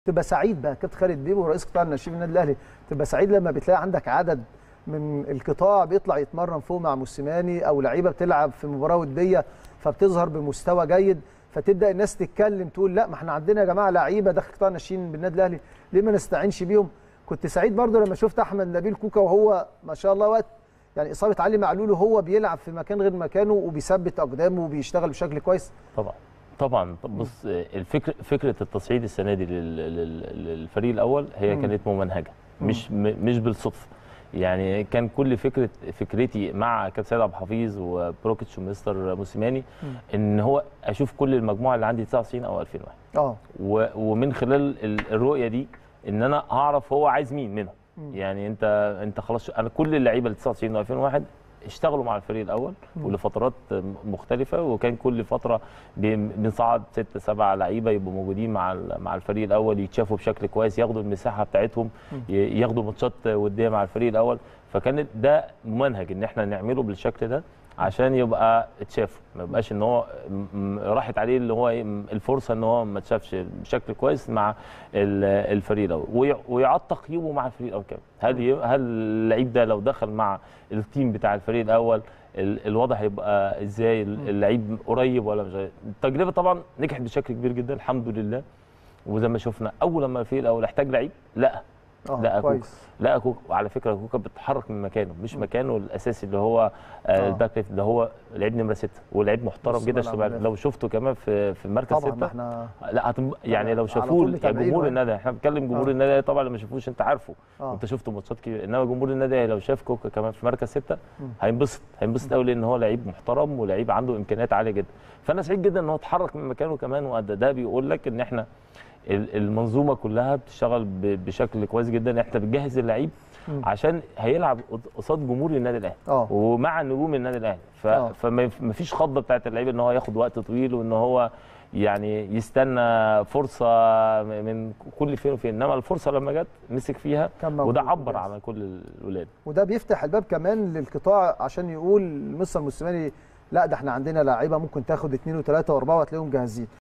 تبقى سعيد بقى كابتن خالد بيبو رئيس قطاع الناشئين النادي الاهلي تبقى سعيد لما بتلاقي عندك عدد من القطاع بيطلع يتمرن فوق مع موسيماني او لعيبه بتلعب في مباراه وديه فبتظهر بمستوى جيد فتبدا الناس تتكلم تقول لا ما احنا عندنا يا جماعه لعيبه داخل قطاع الناشئين بالنادي الاهلي ليه ما نستعينش بيهم كنت سعيد برضو لما شفت احمد نبيل كوكا وهو ما شاء الله وقت يعني اصابه علي معلول وهو بيلعب في مكان غير مكانه وبيثبت اقدامه وبيشتغل بشكل كويس طبعا طبعا طب بص الفكر فكره التصعيد السنه دي لل- لل- للفريق الاول هي مم. كانت ممنهجه مش م- مش بالصدفه يعني كان كل فكره فكرتي مع كابتن سيد عبد الحفيظ وبروكيتش ومستر موسيماني مم. ان هو اشوف كل المجموعه اللي عندي 99 او 2001 اه و- ومن خلال ال- الرؤيه دي ان انا اعرف هو عايز مين منهم مم. يعني انت انت خلاص انا كل اللعيبه اللي 99 و 2001 اشتغلوا مع الفريق الاول مم. ولفترات مختلفه وكان كل فتره بن- بنصعد ست سبع لعيبه يبقوا موجودين مع ال- مع الفريق الاول يتشافوا بشكل كويس ياخدوا المساحه بتاعتهم مم. ي- ياخدوا ماتشات وديه مع الفريق الاول فكان ده ممنهج ان احنا نعمله بالشكل ده عشان يبقى اتشافوا ما يبقاش ان هو م- م- راحت عليه اللي هو ايه م- الفرصه ان هو ما اتشافش بشكل كويس مع ال- الفريق الاول وي- ويعاد تقييمه مع الفريق الاول كمان هل ي- هل اللعيب ده لو دخل مع التيم بتاع الفريق الاول ال- الوضع هيبقى ازاي ال- اللعيب قريب ولا مش قريب التجربه طبعا نجحت بشكل كبير جدا الحمد لله وزي ما شفنا اول لما الفريق الاول احتاج لعيب لا اه لا كوكا كويس لا كوكا وعلى فكره كوكا بيتحرك من مكانه مش مكانه الاساسي اللي هو آه. آه. الباك ليفت اللي هو لعيب نمره سته ولعيب محترم نص جدا ملعب شباب. مدافع. لو شفته كمان في في مركز طبعا ما سته احنا لا هتم يعني لو على شافوه طول يا متابعينه جمهور يعني. النادي احنا بنتكلم جمهور آه. النادي طبعا اللي ما شافوش انت عارفه اه انت شفته ماتشات كبيره انما جمهور النادي لو شاف كوكا كمان في مركز سته مم. هينبسط هينبسط قوي لان هو لعيب محترم ولعيب عنده امكانيات عاليه جدا فانا سعيد جدا ان هو اتحرك من مكانه كمان وادى ده بيقول لك ان احنا ال- المنظومه كلها بتشتغل ب- بشكل كويس جدا احنا بنجهز اللعيب مم. عشان هيلعب قد- قصاد جمهور النادي الاهلي اه ومع نجوم النادي الاهلي ف... آه. فما يف- ما فيش خضه بتاعت اللعيب ان هو ياخد وقت طويل وان هو يعني يستنى فرصه من كل فين وفين انما الفرصه لما جت مسك فيها كان موجود وده عبر وجاهز. على كل الولاد وده بيفتح الباب كمان للقطاع عشان يقول مستر موسيماني لا ده احنا عندنا لاعيبه ممكن تاخد اثنين وثلاثه واربعه وهتلاقيهم جاهزين